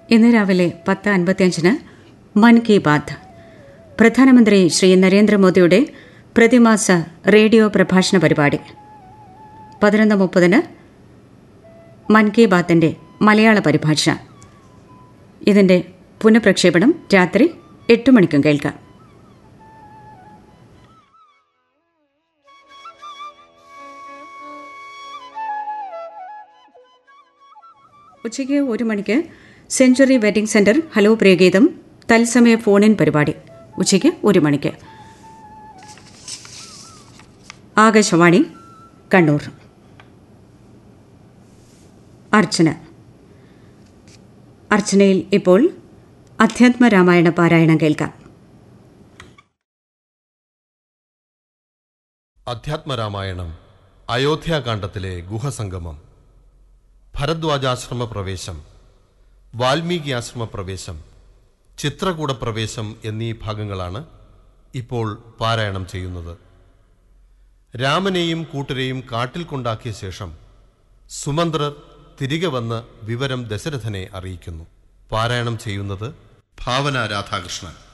ഇന്ന് രാവിലെ പത്ത് അൻപത്തിയഞ്ചിന് മൻ കി ബാത്ത് പ്രധാനമന്ത്രി ശ്രീ നരേന്ദ്രമോദിയുടെ പ്രതിമാസ റേഡിയോ പ്രഭാഷണ പരിപാടി പതിനൊന്ന് മുപ്പതിന് മൻ കി ബാത്തിന്റെ മലയാള പരിഭാഷ ഇതിന്റെ പുനഃപ്രക്ഷേപണം രാത്രി എട്ട് മണിക്കും കേൾക്കാം ഉച്ചയ്ക്ക് ഒരു മണിക്ക് സെഞ്ചുറി വെഡിംഗ് സെന്റർ ഹലോ പ്രിയഗീതം തത്സമയ ഫോണിൻ പരിപാടി ഉച്ചയ്ക്ക് ഒരു മണിക്ക് ആകാശവാണി കണ്ണൂർ അർച്ചന അർച്ചനയിൽ ഇപ്പോൾ അധ്യാത്മരാമായണ പാരായണം കേൾക്കാം അധ്യാത്മരാമായണം അയോധ്യാകാന്ഡത്തിലെ ഗുഹസംഗമം ഭരദ്വാജാശ്രമ പ്രവേശം വാൽമീകി ആശ്രമ പ്രവേശം ചിത്രകൂട പ്രവേശം എന്നീ ഭാഗങ്ങളാണ് ഇപ്പോൾ പാരായണം ചെയ്യുന്നത് രാമനെയും കൂട്ടരെയും കാട്ടിൽ കൊണ്ടാക്കിയ ശേഷം സുമന്ത്രർ തിരികെ വന്ന് വിവരം ദശരഥനെ അറിയിക്കുന്നു പാരായണം ചെയ്യുന്നത് ഭാവന രാധാകൃഷ്ണൻ